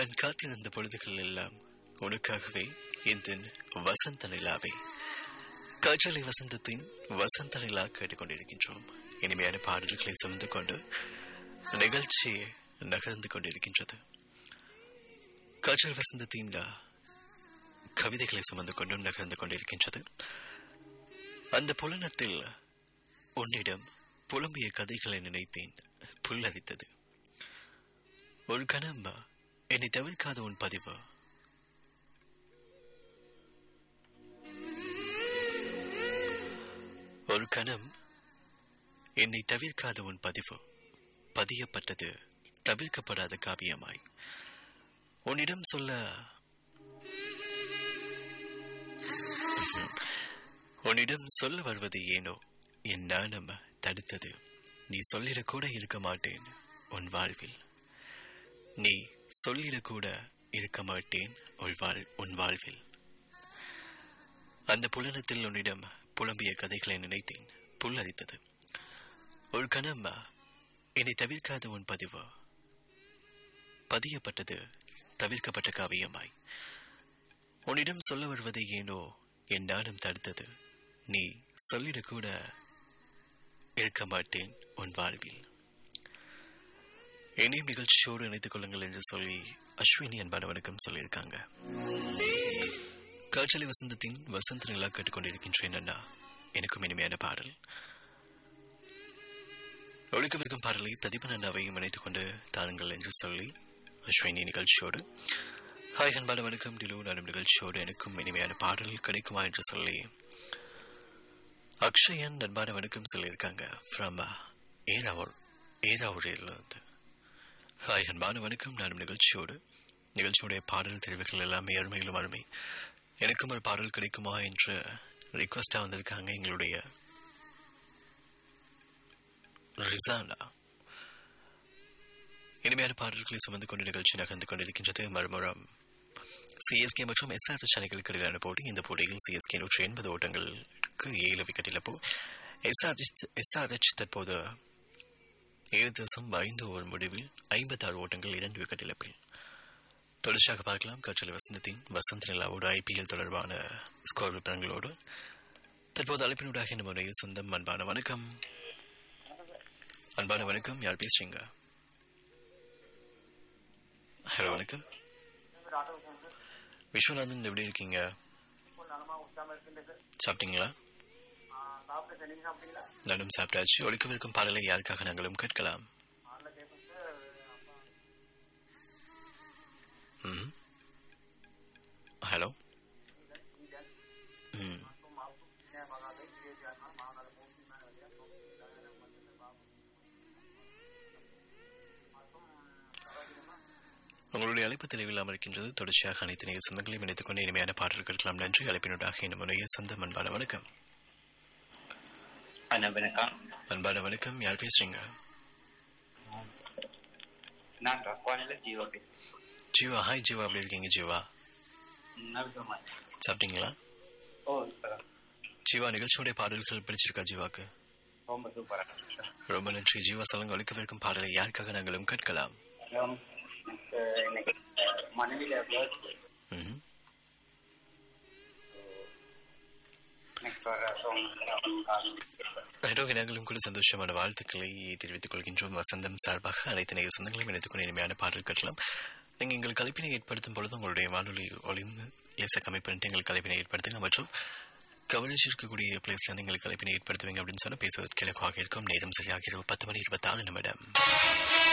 நான் காத்திருந்த பொழுதுகள் எல்லாம் உனக்காகவே இந்த வசந்த நிலாவே காற்றலை வசந்தத்தின் வசந்த நிலா கேட்டுக்கொண்டிருக்கின்றோம் இனிமையான பாடல்களை சுமந்து கொண்டு நிகழ்ச்சி நகர்ந்து கொண்டிருக்கின்றது காற்றல் வசந்தத்தின் கவிதைகளை சுமந்து கொண்டும் நகர்ந்து கொண்டிருக்கின்றது அந்த புலனத்தில் உன்னிடம் புலம்பிய கதைகளை நினைத்தேன் புல்லரித்தது ஒரு கணம் என்னை தவிர்க்காத உன் பதிவு ஒரு கணம் என்னை தவிர்க்காத உன் பதிவு பதியப்பட்டது தவிர்க்கப்படாத காவியமாய் உன்னிடம் சொல்ல உன்னிடம் சொல்ல வருவது ஏனோ என் நாணம் தடுத்தது நீ சொல்லிடக்கூட இருக்க மாட்டேன் உன் வாழ்வில் நீ சொல்லிடக்கூட இருக்க மாட்டேன் உன் வாழ் உன் வாழ்வில் அந்த புலனத்தில் உன்னிடம் புலம்பிய கதைகளை நினைத்தேன் புல்லரித்தது ஒரு கணம் என்னை தவிர்க்காத உன் பதிவு பதியப்பட்டது தவிர்க்கப்பட்ட காவியமாய் உன்னிடம் சொல்ல வருவது ஏனோ என் நாணம் தடுத்தது நீ சொல்லிடக்கூட இருக்க மாட்டேன் உன் வாழ்வில் இனியும் நிகழ்ச்சியோடு இணைத்துக் கொள்ளுங்கள் என்று சொல்லி அஸ்வினி அன்பானவனுக்கும் சொல்லியிருக்காங்க காற்றலை வசந்தத்தின் வசந்த நிலா கேட்டுக்கொண்டிருக்கின்றேன் அண்ணா எனக்கும் இனிமையான பாடல் ஒழிக்கவிருக்கும் பாடலை பிரதிபன் அண்ணாவையும் இணைத்துக் கொண்டு தாருங்கள் என்று சொல்லி அஸ்வினி நிகழ்ச்சியோடு ஹாய் அன்பான வணக்கம் டிலு நானும் நிகழ்ச்சியோடு எனக்கும் இனிமையான பாடல் கிடைக்குமா என்று சொல்லி அக்ஷயன் அன்பான வணக்கம் சொல்லியிருக்காங்க ஃப்ரம் ஏராவூர் ஏராவூரிலிருந்து ஹாய் அன்பான வணக்கம் நானும் நிகழ்ச்சியோடு நிகழ்ச்சியுடைய பாடல் தெரிவுகள் எல்லாமே அருமையிலும் அருமை எனக்கும் ஒரு பாடல் கிடைக்குமா என்று ரிக்வஸ்டாக வந்திருக்காங்க எங்களுடைய ரிசானா இனிமையான பாடல்களை சுமந்து கொண்டு நிகழ்ச்சி நகர்ந்து கொண்டிருக்கின்றது மறுமுறம் சிஎஸ்கே மற்றும் எஸ்ஆர்எச் அணிகளுக்கு இடையிலான போட்டி இந்த போட்டியில் சிஎஸ்கே நூற்றி எண்பது ஓட்டங்களுக்கு ஏழு விக்கெட் இழப்பு எஸ்ஆர்எச் எஸ்ஆர்எச் தற்போது ஏழு தசம் ஐந்து ஓவர் முடிவில் ஐம்பத்தாறு ஓட்டங்கள் இரண்டு விக்கெட் இழப்பில் தொடர்ச்சியாக பார்க்கலாம் காற்றல் வசந்தத்தின் வசந்த நிலாவோடு ஐபிஎல் தொடர்பான ஸ்கோர் விவரங்களோடு தற்போது அழைப்பினூடாக இந்த முறையில் சொந்தம் அன்பான வணக்கம் அன்பான வணக்கம் யார் பேசுறீங்க ஹலோ வணக்கம் விஸ்வநாதன் எப்படி இருக்கீங்க சாப்பிட்டீங்களா நானும் சாப்பிட்டாச்சு ஒழிக்கவிருக்கும் பாடலை யாருக்காக நாங்களும் கேட்கலாம் ம் ஹலோ ம் உங்களுடைய அழைப்பு தெளிவில்லாமல் இருக்கின்றது தொடர்ச்சியாக அனைத்து நீங்கள் சொந்தங்களையும் இணைத்துக் கொண்டு இனிமையான பாடல் கேட்கலாம் நன்றி அழைப்பினூடாக இந்த முறைய சொந்த அன்பான வணக்கம் அண்ணா வணக்கம் அன்பான வணக்கம் யார் பேசுறீங்க நான் ரத்வானில ஜீவா பேசுறேன் ஜீவா ஹாய் ஜீவா எப்படி இருக்கீங்க ஜீவா நவிதமா சாப்பிட்டீங்களா ஓ சூப்பரா ஜீவா நிகழ்ச்சியுடைய பாடல்கள் பிடிச்சிருக்கா ஜீவாக்கு ரொம்ப சூப்பரா ரொம்ப நன்றி ஜீவா சொல்லுங்க ஒழிக்கவிருக்கும் பாடலை யாருக்காக நாங்களும் கேட்கலாம் அப்புறம் எனக்கு இன்னைக்கு மனைவியில பர்த்டே ம் நெக்ஸ்ட் வர சாங் நடுவே நாங்களும் கூட சந்தோஷமான வாழ்த்துக்களை தெரிவித்துக் கொள்கின்றோம் வசந்தம் சார்பாக அனைத்து நேய சொந்தங்களையும் இணைத்துக் கொண்டு இனிமையான பாடல் கட்டலாம் நீங்கள் எங்கள் கலைப்பினை ஏற்படுத்தும் பொழுது உங்களுடைய வானொலி ஒளிந்து லேச கம்மி பண்ணிட்டு எங்கள் கலைப்பினை ஏற்படுத்துங்க மற்றும் கவரேஜ் இருக்கக்கூடிய பிளேஸ்ல இருந்து எங்களுக்கு கலைப்பினை ஏற்படுத்துவீங்க அப்படின்னு சொன்னால் பேசுவதற்கு இலக்காக இருக்கும் நேரம் சரியாக இரவு பத்து மணி இருபத்தாறு நிமிடம்